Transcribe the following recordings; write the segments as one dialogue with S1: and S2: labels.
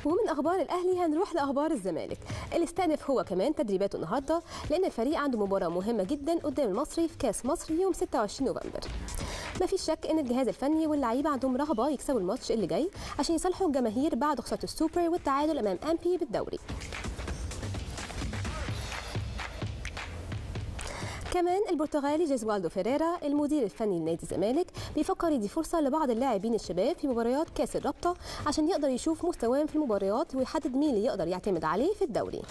S1: ومن اخبار الاهلي هنروح لاخبار الزمالك اللي استأنف هو كمان تدريباته النهارده لان الفريق عنده مباراه مهمه جدا قدام المصري في كاس مصر يوم 26 نوفمبر ما فيش شك ان الجهاز الفني واللعيبه عندهم رغبه يكسبوا الماتش اللي جاي عشان يصالحوا الجماهير بعد خساره السوبر والتعادل امام امبي بالدوري كمان البرتغالي جيزوالدو فيريرا المدير الفني لنادي الزمالك بيفكر يدي فرصه لبعض اللاعبين الشباب في مباريات كاس الرابطه عشان يقدر يشوف مستواهم في المباريات ويحدد مين اللي يقدر يعتمد عليه في الدوري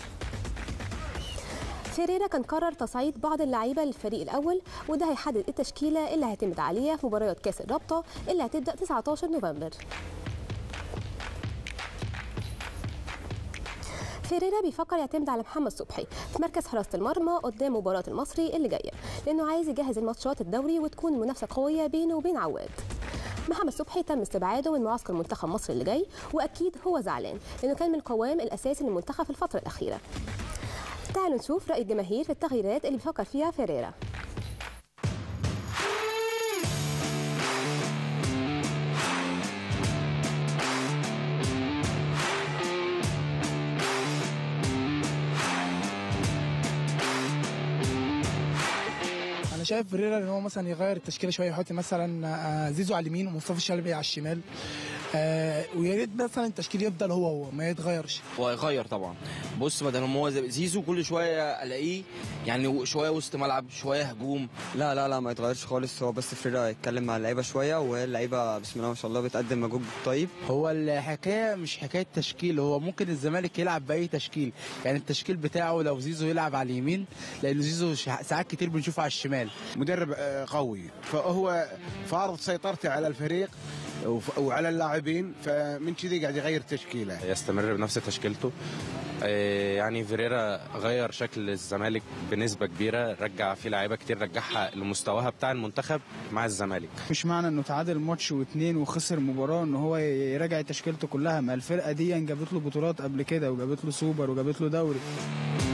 S1: فيريرا كان قرر تصعيد بعض اللعيبه للفريق الاول وده هيحدد التشكيله اللي هيعتمد عليها في مباريات كاس الرابطه اللي هتبدا 19 نوفمبر فيريرا بيفكر يعتمد على محمد صبحي في مركز حراسه المرمى قدام مباراه المصري اللي جايه لانه عايز يجهز الماتشات الدوري وتكون منافسه قويه بينه وبين عواد محمد صبحي تم استبعاده من معسكر منتخب مصر اللي جاي واكيد هو زعلان لانه كان من القوام الاساسي للمنتخب في الفتره الاخيره تعالوا نشوف راي الجماهير في التغييرات اللي بيفكر فيها فيريرا
S2: انا شايف فيريرا ان هو مثلا يغير التشكيله شويه يحط مثلا آه، زيزو على اليمين ومصطفى شلبي على الشمال آه، ويا ريت مثلا التشكيل يفضل هو هو ما يتغيرش
S3: هو هيغير طبعا بص بدل ما هو زي- زيزو كل شويه الاقيه يعني شويه وسط ملعب شويه هجوم
S4: لا لا لا ما يتغيرش خالص هو بس فريرا يتكلم مع اللعيبه شويه واللعيبه بسم الله ما شاء الله بتقدم مجهود طيب
S5: هو الحكايه مش حكايه تشكيل هو ممكن الزمالك يلعب باي تشكيل يعني التشكيل بتاعه لو زيزو يلعب على اليمين لانه زيزو ش- ساعات كتير بنشوفه على الشمال
S6: مدرب آه، قوي فهو فارض سيطرته على الفريق وف- وعلى اللاعبين فمن كذي قاعد يغير تشكيله
S7: يستمر بنفس تشكيلته آه، يعني فيريرا غير شكل الزمالك بنسبه كبيره رجع فيه لعيبه كتير رجعها لمستواها بتاع المنتخب مع الزمالك
S2: مش معنى انه تعادل ماتش واثنين وخسر مباراه ان هو يراجع تشكيلته كلها ما الفرقه دي جابت له بطولات قبل كده وجابت له سوبر وجابت له دوري